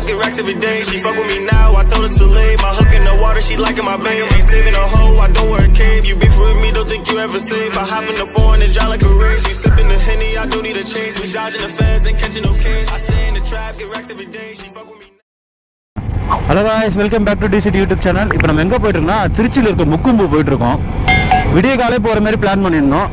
trap, get racks every day. She fuck with me now, I told her to leave. My hook in the water, she liking my babe. Ain't saving a hoe, I don't wear a cave. You beef with me, don't think you ever safe. I hop in the foreign and dry like a race. We sipping the henny, I don't need a chase. We dodging the feds, ain't catching no case. I stay in the trap, get racks every day. She fuck with me. Hello guys welcome back to TCT YouTube channel இப்போ நம்ம எங்கே போயிட்டு இருக்கோம்னா திருச்சியில் இருக்க முக்கும்பு போயிட்டு இருக்கோம் விடிய காலை போகிற மாதிரி பிளான் பண்ணியிருந்தோம்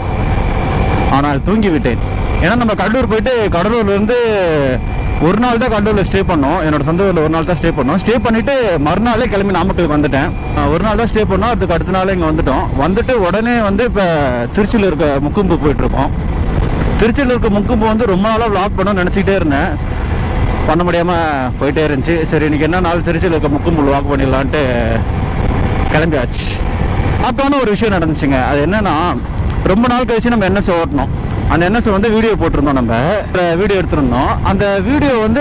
ஆனால் தூங்கி விட்டேன் ஏன்னா நம்ம கடலூர் போயிட்டு கடலூர்லேருந்து ஒரு நாள் தான் கடலூரில் ஸ்டே பண்ணோம் என்னோட சொந்த ஊரில் ஒரு நாள் தான் ஸ்டே பண்ணோம் ஸ்டே பண்ணிட்டு மறுநாளே கிளம்பி நாமக்கலுக்கு வந்துட்டேன் அஹ் ஒரு நாள் தான் ஸ்டே பண்ணோம் அதுக்கு அடுத்த நாள் இங்கே வந்துட்டோம் வந்துட்டு உடனே வந்து இப்போ திருச்சியில் இருக்க முக்கும்பு போயிட்டு இருக்கோம் திருச்சியில் இருக்க முக்கும்பு வந்து ரொம்ப நாளாக vlog பண்ணணும்னு நினச்சிக்கிட்டே இருந்தேன் பண்ண முடியாமல் போயிட்டே இருந்துச்சு சரி இன்னைக்கு என்ன நாள் திருச்சியில் இருக்க முக்கும்புல் வாக் பண்ணிடலான்ட்டு கிளம்பியாச்சு அப்பான ஒரு விஷயம் நடந்துச்சுங்க அது என்னன்னா ரொம்ப நாள் கழிச்சு நம்ம என்எஸ் ஓட்டணும் அந்த என்எஸ் வந்து வீடியோ போட்டிருந்தோம் நம்ம வீடியோ எடுத்திருந்தோம் அந்த வீடியோ வந்து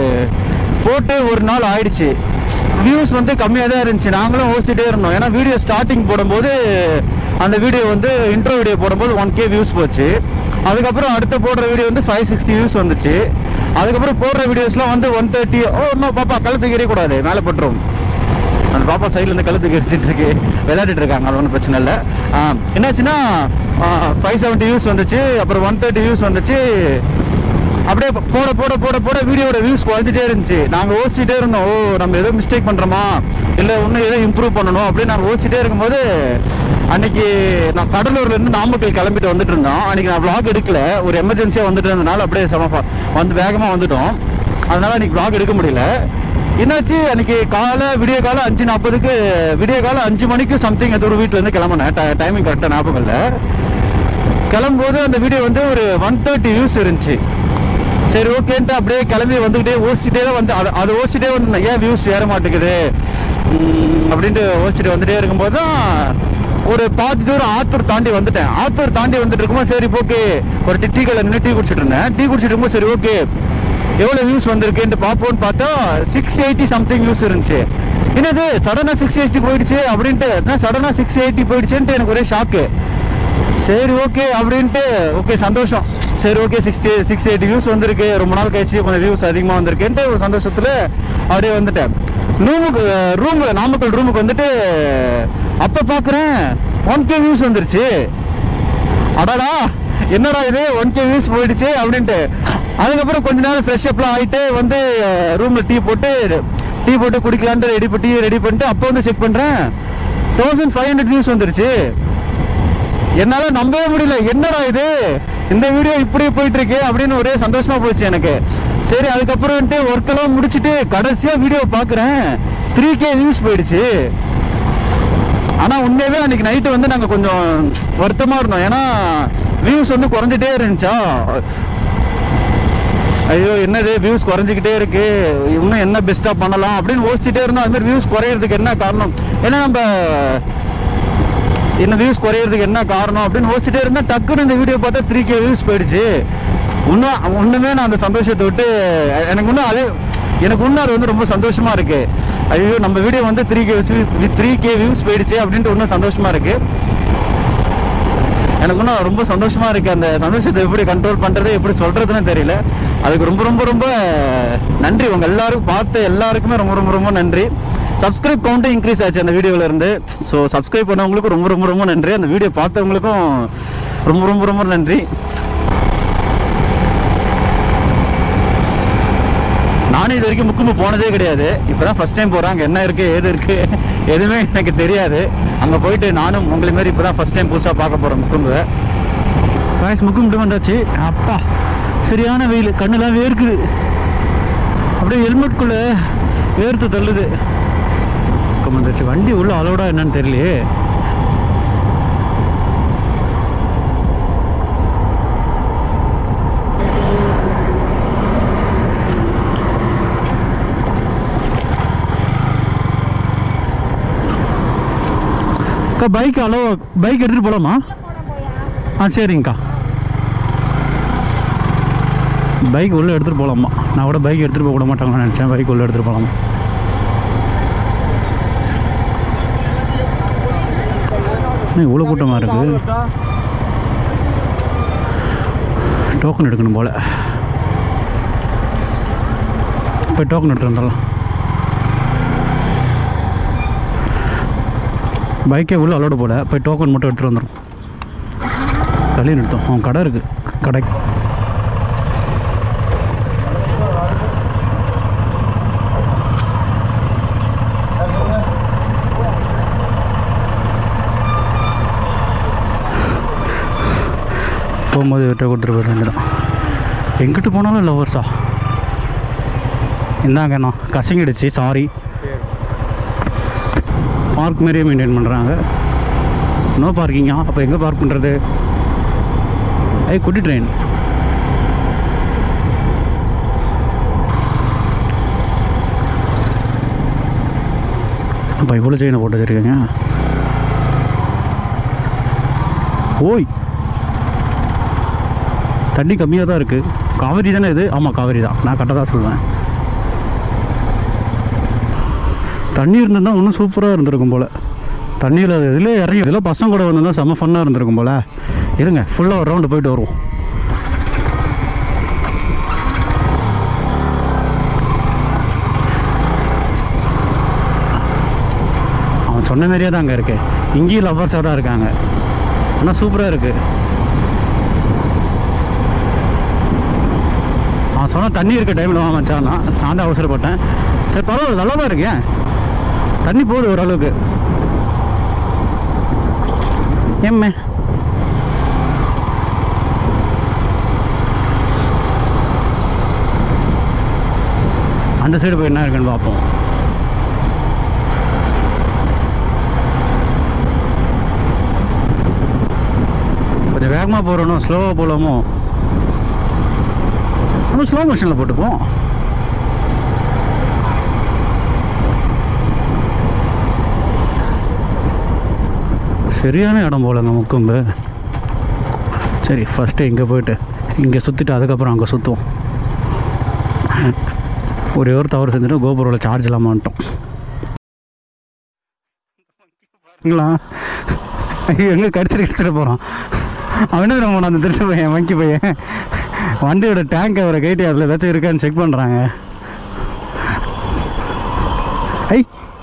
போட்டு ஒரு நாள் ஆயிடுச்சு வியூஸ் வந்து கம்மியாக தான் இருந்துச்சு நாங்களும் ஓசிட்டே இருந்தோம் ஏன்னா வீடியோ ஸ்டார்டிங் போடும்போது அந்த வீடியோ வந்து இன்ட்ரோ வீடியோ போடும்போது ஒன் கே வியூஸ் போச்சு அதுக்கப்புறம் அடுத்த போடுற வீடியோ வந்து ஃபைவ் சிக்ஸ்டி வியூஸ் வந்துச்சு அதுக்கப்புறம் போடுற வீடியோஸ்லாம் வந்து ஒன் தேர்ட்டி ஓ இன்னும் பாப்பா கழுத்துக்கு எறியக்கூடாது மேலே போட்டுரும் அந்த பாப்பா சைடுல இருந்து கழுத்துக்கு எரிச்சிட்டு இருக்கு விளையாடிட்டு இருக்காங்க அது ஒன்றும் பிரச்சனை இல்லை ஆ, என்னாச்சுன்னா ஃபைவ் செவன்ட்டி வியூஸ் வந்துச்சு அப்புறம் ஒன் தேர்ட்டி வியூஸ் வந்துச்சு அப்படியே போட போட போட போட வீடியோட வியூஸ் குறைஞ்சிட்டே இருந்துச்சு நாங்கள் யோசிச்சுட்டே இருந்தோம் ஓ நம்ம ஏதோ மிஸ்டேக் பண்ணுறோமா இல்லை இன்னும் ஏதோ இம்ப்ரூவ் பண்ணணும் அப்படின்னு நாங்கள் யோசிச்சுட்டே இருக்கும்போது அன்னைக்கு நான் கடலூர்ல இருந்து நாமக்கல் கிளம்பிட்டு வந்துட்டு இருந்தோம் அன்னைக்கு நான் vlog எடுக்கல ஒரு எமர்ஜென்சியாக வந்துட்டு இருந்தனால அப்படியே செம fa- வந்து வேகமாக வந்துட்டோம் அதனால அன்னைக்கு vlog எடுக்க முடியல என்னாச்சு அன்னைக்கு காலை விடிய காலம் அஞ்சு நாற்பதுக்கு விடிய காலம் அஞ்சு மணிக்கு சம்திங் ஏதோ ஒரு வீட்டுல இருந்து கிளம்பினேன் டைமிங் கரெக்டாக ஞாபகம் இல்லை கிளம்பும்போது அந்த வீடியோ வந்து ஒரு ஒன் தேர்ட்டி வியூஸ் இருந்துச்சு சரி ஓகேன்ட்டு அப்படியே கிளம்பி வந்துக்கிட்டே ஓசிட்டே தான் வந்து அதை அதை ஓசிட்டே வந்து ஏன் வியூஸ் ஏற மாட்டேங்குது உம், அப்படின்ட்டு ஓசிட்டு வந்துட்டே இருக்கும்போது தான் ஒரு பாதி தூரம் ஆத்தூர் தாண்டி வந்துட்டேன் ஆத்தூர் தாண்டி வந்துட்டு இருக்கும்போது சரி ஓகே ஒரு டி- டீ கடையில் நின்று டீ குடிச்சிட்டு இருந்தேன் டீ குடிச்சிட்டு இருக்கும்போது சரி ஓகே எவ்வளோ வியூஸ் வந்திருக்குன்ட்டு பார்ப்போம்னு பார்த்தா சிக்ஸ் எயிட்டி சம்திங் வியூஸ் இருந்துச்சு என்னது சடனாக சிக்ஸ் எயிட்டி போயிடுச்சு அப்படின்ட்டு சடனாக சிக்ஸ் எயிட்டி போயிடுச்சுன்ட்டு எனக்கு ஒரே ஷாக்கு சரி ஓகே அப்படின்ட்டு ஓகே சந்தோஷம் சரி okay sixty six eighty views வந்திருக்கு ரொம்ப நாள் கழிச்சு கொஞ்சம் வியூஸ் அதிகமாக வந்திருக்குன்ட்டு ஒரு சந்தோஷத்தில் அப்படியே வந்துட்டேன் ரூமுக்கு ரூம் நாமக்கல் ரூமுக்கு வந்துட்டு அப்போ பார்க்குறேன் ஒன் கே வியூஸ் வந்துருச்சு அடடா என்னடா இது ஒன் கே வியூஸ் போயிடுச்சு அப்படின்ட்டு அதுக்கப்புறம் கொஞ்ச நேரம் ஃப்ரெஷ் அப்லாம் ஆகிட்டு வந்து ரூமில் டீ போட்டு டீ போட்டு குடிக்கலான்ட்டு ரெடி டீ ரெடி பண்ணிட்டு அப்போ வந்து செக் பண்ணுறேன் தௌசண்ட் ஃபைவ் ஹண்ட்ரட் வியூஸ் வந்துருச்சு என்னால நம்பவே முடியல என்னடா இது இந்த வீடியோ இப்படி போயிட்டு இருக்கு அப்படின்னு ஒரே சந்தோஷமா போச்சு எனக்கு சரி அதுக்கப்புறம் ஒர்க் எல்லாம் முடிச்சிட்டு கடைசியா வீடியோ பாக்குறேன் த்ரீ கே வியூஸ் போயிடுச்சு ஆனா உண்மையாவே அன்னைக்கு நைட்டு வந்து நாங்க கொஞ்சம் வருத்தமா இருந்தோம் ஏன்னா வியூஸ் வந்து குறைஞ்சிட்டே இருந்துச்சா ஐயோ என்னது வியூஸ் குறைஞ்சிக்கிட்டே இருக்கு இன்னும் என்ன பெஸ்டா பண்ணலாம் அப்படின்னு யோசிச்சுட்டே இருந்தோம் அது மாதிரி வியூஸ் குறையிறதுக்கு என்ன காரணம் ஏன்னா நம்ம என்ன வியூஸ் குறையிறதுக்கு என்ன காரணம் அப்படின்னு யோசிச்சுட்டே இருந்தா டக்குன்னு இந்த வீடியோ பார்த்தா த்ரீ கே வியூஸ் போயிடுச்சு இன்னும் ஒண்ணுமே நான் அந்த சந்தோஷத்தை விட்டு எனக்கு இன்னும் அது எனக்கு இன்னும் அது வந்து ரொம்ப சந்தோஷமா இருக்கு ஐயோ நம்ம வீடியோ வந்து three K three K views போயிடுச்சு அப்படின்ட்டு இன்னும் சந்தோஷமா இருக்கு எனக்கு இன்னும் ரொம்ப சந்தோஷமா இருக்கு அந்த சந்தோஷத்தை எப்படி கண்ட்ரோல் பண்றது எப்படி சொல்றதுன்னு தெரியல அதுக்கு ரொம்ப ரொம்ப ரொம்ப நன்றி உங்க எல்லாருக்கும் பார்த்த எல்லாருக்குமே ரொம்ப ரொம்ப ரொம்ப நன்றி சப்ஸ்கிரைப் கவுண்ட்டும் இன்க்ரீஸ் ஆச்சு அந்த வீடியோல இருந்து ஸோ சப்ஸ்கிரைப் பண்ணவங்களுக்கும் ரொம்ப ரொம்ப ரொம்ப நன்றி அந்த வீடியோ பார்த்தவங்களுக்கும் ரொம்ப ரொம்ப ரொம்ப நன்றி நானும் இது வரைக்கும் முக்கும்பு போனதே கிடையாது இப்பதான் ஃபர்ஸ்ட் டைம் போறேன் அங்க என்ன இருக்கு ஏது இருக்கு எதுவுமே எனக்கு தெரியாது அங்க போயிட்டு நானும் உங்களை மாதிரி இப்பதான் ஃபர்ஸ்ட் டைம் புதுசா பார்க்க போறேன் முக்கும்பு காய்ஸ் முக்கும்பிட்டு வந்தாச்சு அப்பா சரியான வெயில் கண்ணெல்லாம் வேர்க்குது அப்படியே ஹெல்மெட்குள்ள வேர்த்து தள்ளுது பக்கம் வந்துச்சு வண்டி உள்ள அலோடா என்னன்னு தெரியலையே அக்கா பைக் அளவு பைக் எடுத்துட்டு போலாமா ஆ சரிங்கக்கா பைக் உள்ள எடுத்துட்டு போலாமா நான் கூட பைக் எடுத்துட்டு போக விட மாட்டாங்கன்னு நினைச்சேன் பைக் உள்ள எடுத்துட்டு போலாமா என்ன இவ்வளோ கூட்டமாக இருக்கு டோக்கன் எடுக்கணும் போல போய் டோக்கன் எடுத்துட்டு வந்துடலாம் பைக்கே உள்ள அலோடு போல போய் டோக்கன் மட்டும் எடுத்துகிட்டு வந்துடும் தள்ளி நிறுத்தம் அவன் கடை இருக்குது கடை போகும்போது விட்ட கொடுத்துட்டு போயிட வேண்டியதான் எங்கிட்டு போனாலும் லவ்வர்ஸா இந்தாங்கண்ணா கசங்கிடுச்சு சாரி பார்க் மாதிரியே மெயின்டைன் பண்ணுறாங்க நோ பார்க்கிங்கா அப்போ எங்கே பார்க் பண்ணுறது ஐ குட்டி ட்ரெயின் அப்போ இவ்வளோ செயினை போட்டு வச்சுருக்கீங்க ஓய் தண்ணி கம்மியாக தான் இருக்குது காவிரி தானே இது ஆமாம் காவிரி தான் நான் கரெக்டாக தான் சொல்லுவேன் தண்ணி இருந்திருந்தா இன்னும் சூப்பராக இருந்திருக்கும் போல் தண்ணியில் இதில் இறங்கி இதில் பசங்க கூட வந்திருந்தா செம்ம ஃபன்னாக இருந்திருக்கும் போல் இருங்க ஃபுல்லாக ஒரு ரவுண்டு போயிட்டு வருவோம் அவன் சொன்ன மாதிரியே தான் அங்கே இருக்கு இங்கேயும் லவ்வர்ஸாக தான் இருக்காங்க ஆனால் சூப்பராக இருக்குது அவன் சொன்ன தண்ணி இருக்க டைமில் வாங்க மச்சான் நான் நான் தான் அவசரப்பட்டேன் சரி பரவாயில்ல நல்லா தான் இருக்கேன் தண்ணி போகுது ஓரளவுக்கு ஏம்மே அந்த சைடு போய் என்ன இருக்குன்னு பார்ப்போம் கொஞ்சம் வேகமாக போகிறோனோ ஸ்லோவாக போகலாமோ நம்ம ஸ்லோ மோஷனில் போட்டுப்போம் சரியான இடம் போலங்க முக்கும்பு சரி ஃபஸ்ட்டு இங்கே போயிட்டு இங்கே சுற்றிட்டு அதுக்கப்புறம் அங்கே சுற்றுவோம் ஒரே ஒரு தவறு செஞ்சுட்டு கோபுரோவில் சார்ஜ் இல்லாமல் வந்துட்டோம் ங்களா ஐயோ எங்கே கடிச்சிட்டு கடிச்சிட்டு போகிறான் அவன் என்ன தெரியுமா பண்ணான் அந்த திருச்சி பையன் வங்கி பையன் வண்டியோட டேங்க் அவரை கைட்டு அதில் ஏதாச்சும் இருக்கான்னு செக் பண்ணுறாங்க ஐ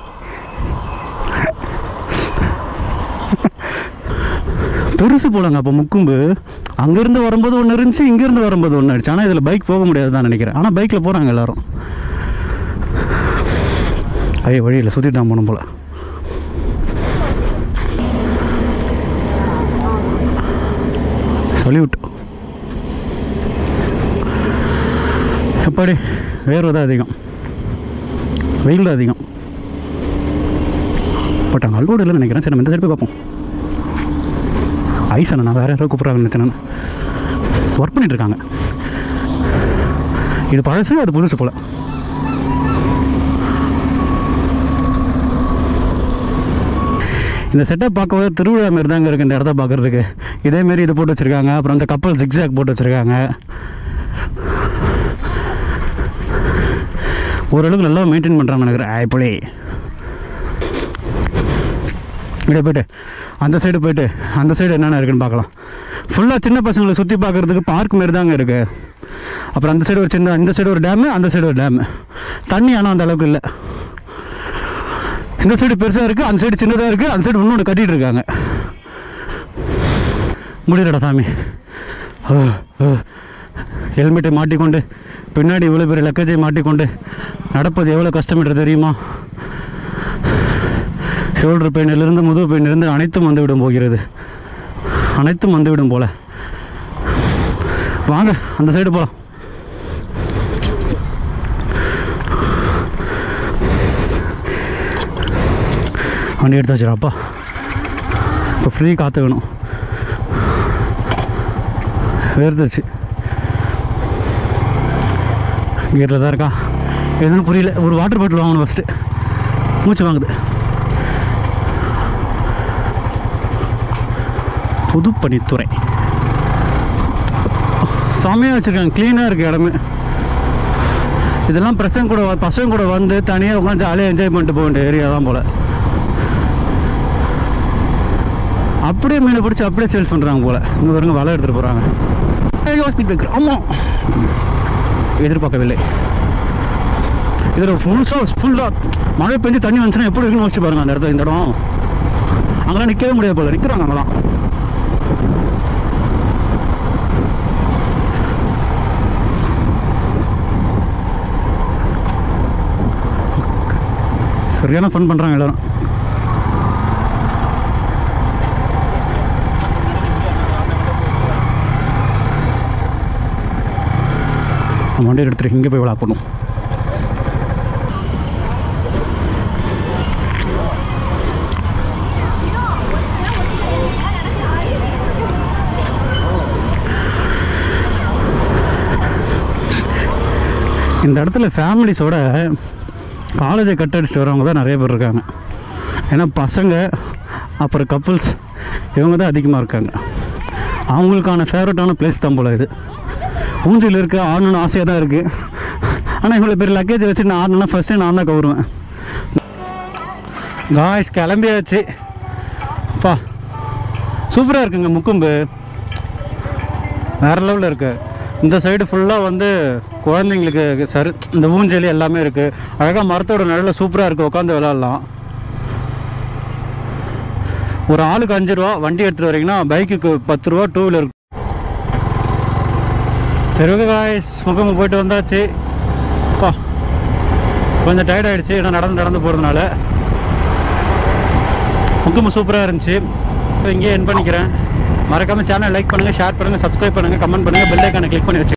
பெருசு போலங்க அப்போ முக்கும்பு அங்கேருந்து வரும்போது ஒன்று இருந்துச்சு இங்கேருந்து வரும்போது ஒன்று ஆயிடுச்சு ஆனால் இதில் பைக் போக முடியாது தான் நினைக்கிறேன் ஆனால் பைக்கில் போகிறாங்க எல்லாரும் ஐயோ வழியில் சுற்றிட்டு தான் போகணும் போல சொல்லிவிட்டு எப்படி வேர்வை தான் அதிகம் வெயில் தான் அதிகம் பட் அங்கே அல்வோடு இல்லைன்னு நினைக்கிறேன் சரி நம்ம இந்த சைடு போய் பார்ப்போம் ஐஸ் அண்ணா வேறு யாரோ கூப்பிட்றாங்க நினச்சேன் ஒர்க் பண்ணிட்டு இருக்காங்க இது பழசு அது புதுசு போல இந்த செட்டப் பார்க்கவே திருவிழா மாரி தாங்க இருக்குது இந்த இடத்த பார்க்குறதுக்கு இதேமாரி இது போட்டு வச்சுருக்காங்க அப்புறம் இந்த கப்பல் ஜிக்ஸாக் போட்டு வச்சுருக்காங்க ஓரளவுக்கு நல்லா மெயின்டைன் பண்ணுறாங்க நினைக்கிறேன் ஆய்ப்படி இப்படியே போயிட்டு அந்த சைடு போயிட்டு அந்த சைடு என்னென்ன இருக்குன்னு பார்க்கலாம் ஃபுல்லாக சின்ன பசங்களை சுற்றி பார்க்குறதுக்கு பார்க் மாரி தாங்க இருக்குது அப்புறம் அந்த சைடு ஒரு சின்ன இந்த சைடு ஒரு டேமு அந்த சைடு ஒரு டேமு தண்ணி ஆனால் அந்த அளவுக்கு இல்லை இந்த சைடு பெருசாக இருக்குது அந்த சைடு சின்னதாக இருக்குது அந்த சைடு இன்னொன்று கட்டிட்டு இருக்காங்க முடியலடா சாமி ஹெல்மெட்டை மாட்டிக்கொண்டு பின்னாடி இவ்வளோ பெரிய லக்கேஜை மாட்டிக்கொண்டு நடப்பது எவ்வளோ கஷ்டம்ன்றது தெரியுமா ஷோல்டர் பெயினிலிருந்து முதுகு பெயினிலிருந்து அனைத்தும் வந்துவிடும் போகிறது அனைத்தும் வந்துவிடும் போல வாங்க அந்த சைடு போகலாம் வண்டி எடுத்து வச்சுடாப்பா இப்போ ஃப்ரீ காற்று வேணும் வேர்த்துச்சு கீரில் தான் இருக்கா எதுவும் புரியல ஒரு வாட்டர் பாட்டில் வாங்கணும் ஃபஸ்ட்டு மூச்சு வாங்குது புதுப்பணித்துறை செம்மையாக வச்சுருக்காங்க க்ளீனாக இருக்குது இடமே இதெல்லாம் பசங்க கூட வ- பசங்க கூட வந்து தனியாக உட்காந்து ஜாலியாக என்ஜாய் பண்ணிட்டு போக வேண்டிய ஏரியா தான் போல் அப்படியே மீனை பிடிச்சி அப்படியே சேல்ஸ் பண்ணுறாங்க போல் இங்கே வருங்க வலை எடுத்துகிட்டு போகிறாங்க ஸ்பீட் பிரேக்கர் ஆமாம் எதிர்பார்க்கவில்லை இதில் ஃபுல்ஸாக ஃபுல்லாக மழை பெஞ்சு தண்ணி வந்துச்சுன்னா எப்படி இருக்குன்னு யோசிச்சு பாருங்க அந்த இடத்துல இந்த இடம் அங்கெல்லாம் நிற்கவே முடியாது போல நிற்கிறாங்க அங்கெல்லாம் சரியான ஃபன் பண்ணுறாங்க எல்லாரும் நம்ம வண்டியை எடுத்துட்டு இங்கே போய் விழா பண்ணும் இந்த இடத்துல ஃபேமிலிஸோட காலேஜை கட் அடிச்சுட்டு வரவங்க தான் நிறைய பேர் இருக்காங்க ஏன்னா பசங்க அப்புறம் கப்புள்ஸ் இவங்க தான் அதிகமாக இருக்காங்க அவங்களுக்கான ஃபேவரட்டான பிளேஸ் தான் போல இது ஊஞ்சில் இருக்க ஆடணும்னு ஆசையாக தான் இருக்குது ஆனால் இவ்வளோ பெரிய லக்கேஜ் வச்சு நான் ஆடணும்னா ஃபஸ்ட்டு நான் தான் கவுருவேன் காய்ஸ் கிளம்பியாச்சு பா சூப்பராக இருக்குங்க முக்கும்பு வேறு லெவலில் இருக்கு இந்த சைடு ஃபுல்லாக வந்து குழந்தைங்களுக்கு சரி இந்த ஊஞ்சலி எல்லாமே இருக்குது அழகாக மரத்தோட நிழலில் சூப்பராக இருக்குது உட்காந்து விளாட்லாம் ஒரு ஆளுக்கு அஞ்சு ரூபா வண்டி எடுத்துகிட்டு வரீங்கன்னா பைக்குக்கு பத்து ரூபா டூ வீலர் சரி ஓகே காய்ஸ் முகம் போயிட்டு வந்தாச்சு பா கொஞ்சம் டயர்ட் ஆயிடுச்சு ஏன்னா நடந்து நடந்து போகிறதுனால முகம் சூப்பராக இருந்துச்சு இங்கேயே என் பண்ணிக்கிறேன் மறக்காம சேனல் லைக் பண்ணுங்க ஷேர் பண்ணுங்க சப்ஸ்கிரைப் பண்ணுங்க கமெண்ட் பண்ணுங்க பெல் ஐக்கானை கிளிக் பண்ணி வச்சு